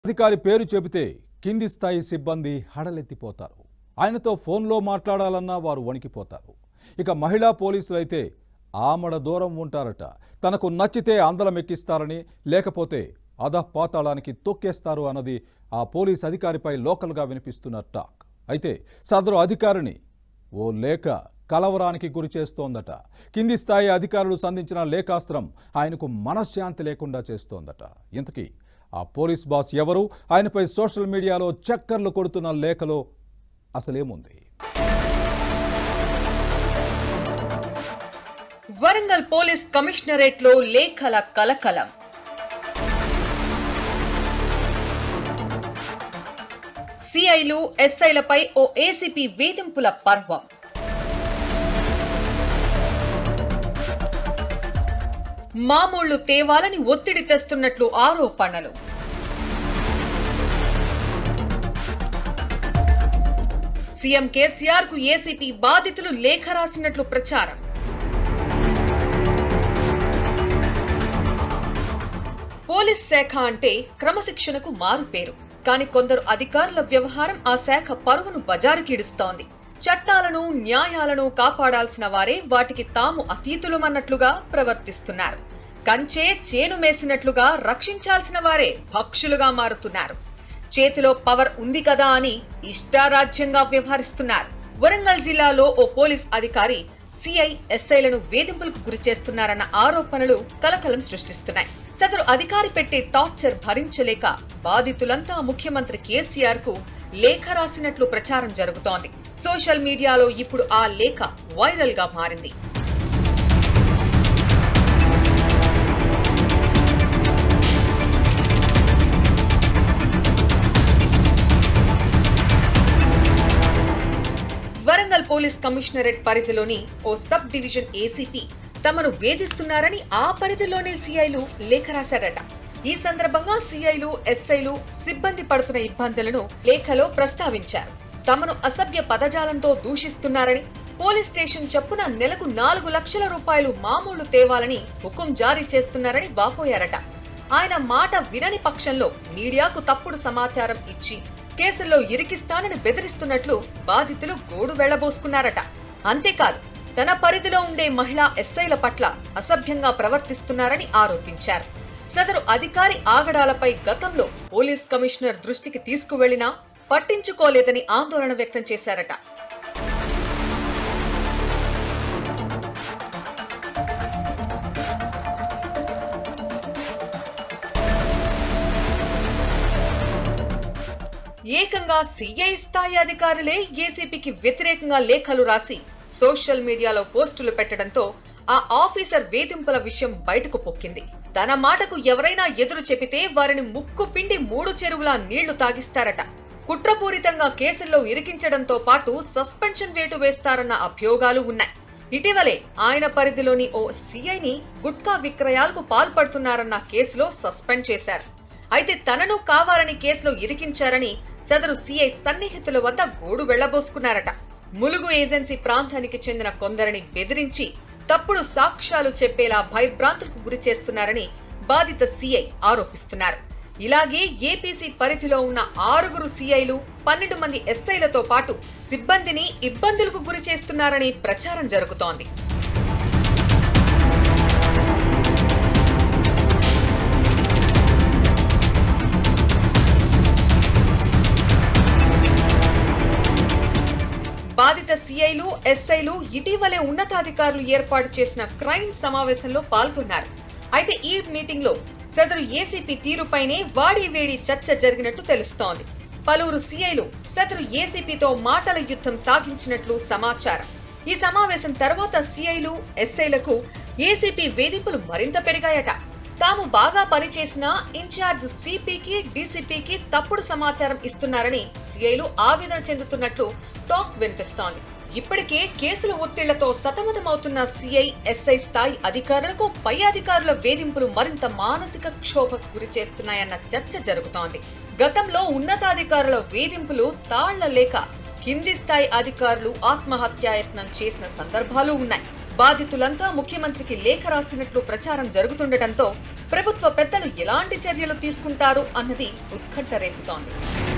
అధికారి పేరు చెబితే కింది స్థాయి సిబ్బంది హడలెత్తిపోతారు ఆయనతో ఫోన్లో మాట్లాడాలన్నా వారు వణికిపోతారు ఇక మహిళా పోలీసులైతే ఆమడ దూరం ఉంటారట తనకు నచ్చితే అందలం ఎక్కిస్తారని లేకపోతే అధపాతాళానికి తొక్కేస్తారు అన్నది ఆ పోలీస్ అధికారిపై లోకల్గా వినిపిస్తున్న టాక్ అయితే సదరు అధికారిని ఓ లేఖ కలవరానికి గురి చేస్తోందట కింది స్థాయి అధికారులు సంధించిన లేఖాస్త్రం ఆయనకు మనశ్శాంతి లేకుండా చేస్తోందట ఇంతకీ ఆ పోలీస్ బాస్ ఎవరు ఆయనపై సోషల్ మీడియాలో చక్కర్లు కొడుతున్న లేఖలో అసలేముంది వరంగల్ పోలీస్ కమిషనరేట్ లో లేఖల కలకలం సిఐలు ఎస్ఐలపై ఓ ఏసీపీ వేధింపుల పర్వం మామూళ్లు తేవాలని ఒత్తిడి తెస్తున్నట్లు ఆరోపణలు సీఎం కేసీఆర్ కు ఏసీపీ బాధితులు లేఖ రాసినట్లు ప్రచారం పోలీస్ శాఖ అంటే క్రమశిక్షణకు మారు పేరు కానీ కొందరు అధికారుల వ్యవహారం ఆ శాఖ పరువును బజారుకీడుస్తోంది చట్టాలను న్యాయాలను కాపాడాల్సిన వారే వాటికి తాము అతీతులమన్నట్లుగా ప్రవర్తిస్తున్నారు కంచే చేను మేసినట్లుగా రక్షించాల్సిన వారే భక్షులుగా మారుతున్నారు చేతిలో పవర్ ఉంది కదా అని ఇష్టారాజ్యంగా వ్యవహరిస్తున్నారు వరంగల్ జిల్లాలో ఓ పోలీస్ అధికారి సిఐ ఎస్ఐలను వేధింపులకు గురి చేస్తున్నారన్న ఆరోపణలు కలకలం సృష్టిస్తున్నాయి సదరు అధికారి పెట్టే టార్చర్ భరించలేక బాధితులంతా ముఖ్యమంత్రి కేసీఆర్ కు లేఖ రాసినట్లు ప్రచారం జరుగుతోంది సోషల్ మీడియాలో ఇప్పుడు ఆ లేఖ వైరల్ గా మారింది వరంగల్ పోలీస్ కమిషనరేట్ పరిధిలోని ఓ సబ్ డివిజన్ ఏసీపీ తమను వేధిస్తున్నారని ఆ పరిధిలోని సిఐలు లేఖ రాశారట ఈ సందర్భంగా సిఐలు ఎస్ఐలు సిబ్బంది పడుతున్న ఇబ్బందులను లేఖలో ప్రస్తావించారు తమను అసభ్య పదజాలంతో దూషిస్తున్నారని పోలీస్ స్టేషన్ చొప్పున నెలకు నాలుగు లక్షల రూపాయలు మామూలు తేవాలని హుకుం జారీ చేస్తున్నారని వాపోయారట ఆయన మాట వినని పక్షంలో మీడియాకు తప్పుడు సమాచారం ఇచ్చి కేసుల్లో ఇరికిస్తానని బెదిరిస్తున్నట్లు బాధితులు గోడు వెళ్లబోసుకున్నారట అంతేకాదు తన పరిధిలో ఉండే మహిళా ఎస్ఐల పట్ల అసభ్యంగా ప్రవర్తిస్తున్నారని ఆరోపించారు సదరు అధికారి ఆగడాలపై గతంలో పోలీస్ కమిషనర్ దృష్టికి తీసుకువెళ్లినా పట్టించుకోలేదని ఆందోళన వ్యక్తం చేశారట ఏకంగా సిఐ స్థాయి అధికారులే ఏసీపీకి వ్యతిరేకంగా లేఖలు రాసి సోషల్ మీడియాలో పోస్టులు పెట్టడంతో ఆ ఆఫీసర్ వేధింపుల విషయం బయటకు పొక్కింది తన మాటకు ఎవరైనా ఎదురు చెబితే వారిని ముక్కు పిండి మూడు చెరువులా నీళ్లు తాగిస్తారట కుట్రపూరితంగా కేసుల్లో ఇరికించడంతో పాటు సస్పెన్షన్ వేటు వేస్తారన్న అభ్యోగాలు ఉన్నాయి ఇటీవలే ఆయన పరిధిలోని ఓ సిఐని గుట్కా విక్రయాలకు పాల్పడుతున్నారన్న కేసులో సస్పెండ్ చేశారు అయితే తనను కావాలని కేసులో ఇరికించారని సదరు సిఐ సన్నిహితుల వద్ద గోడు వెళ్లబోసుకున్నారట ములుగు ఏజెన్సీ ప్రాంతానికి చెందిన కొందరిని బెదిరించి తప్పుడు సాక్ష్యాలు చెప్పేలా భయభ్రాంతులకు గురి చేస్తున్నారని బాధిత సిఐ ఆరోపిస్తున్నారు ఇలాగే ఏపీసీ పరిధిలో ఉన్న ఆరుగురు సిఐలు పన్నెండు మంది ఎస్ఐలతో పాటు సిబ్బందిని ఇబ్బందులకు గురి చేస్తున్నారని ప్రచారం జరుగుతోంది బాధిత సిఐలు ఎస్ఐలు ఇటీవలే ఉన్నతాధికారులు ఏర్పాటు చేసిన క్రైమ్ సమావేశంలో పాల్గొన్నారు అయితే ఈ మీటింగ్ లో సదరు ఏసీపీ తీరుపైనే వాడి వేడి చర్చ జరిగినట్టు తెలుస్తోంది పలువురు సిఐలు సదరు ఏసీపీతో మాటల యుద్ధం సాగించినట్లు సమాచారం ఈ సమావేశం తర్వాత సిఐలు ఎస్ఐలకు ఏసీపీ వేధింపులు మరింత పెరిగాయట తాము బాగా పనిచేసిన ఇన్ఛార్జ్ సిపికి డీసీపీకి తప్పుడు సమాచారం ఇస్తున్నారని సిఐలు ఆవేదన చెందుతున్నట్లు టాక్ వినిపిస్తోంది ఇప్పటికే కేసుల ఒత్తిళ్లతో సతమతమవుతున్న సిఐ ఎస్ఐ స్థాయి అధికారులకు పై అధికారుల వేధింపులు మరింత మానసిక క్షోభకు గురి చేస్తున్నాయన్న చర్చ జరుగుతోంది గతంలో ఉన్నతాధికారుల వేధింపులు తాళ్లలేక కింది స్థాయి అధికారులు ఆత్మహత్యాయత్నం చేసిన సందర్భాలు ఉన్నాయి బాధితులంతా ముఖ్యమంత్రికి లేఖ రాసినట్లు ప్రచారం జరుగుతుండటంతో ప్రభుత్వ పెద్దలు ఎలాంటి చర్యలు తీసుకుంటారు అన్నది ఉత్కంఠ రేపుతోంది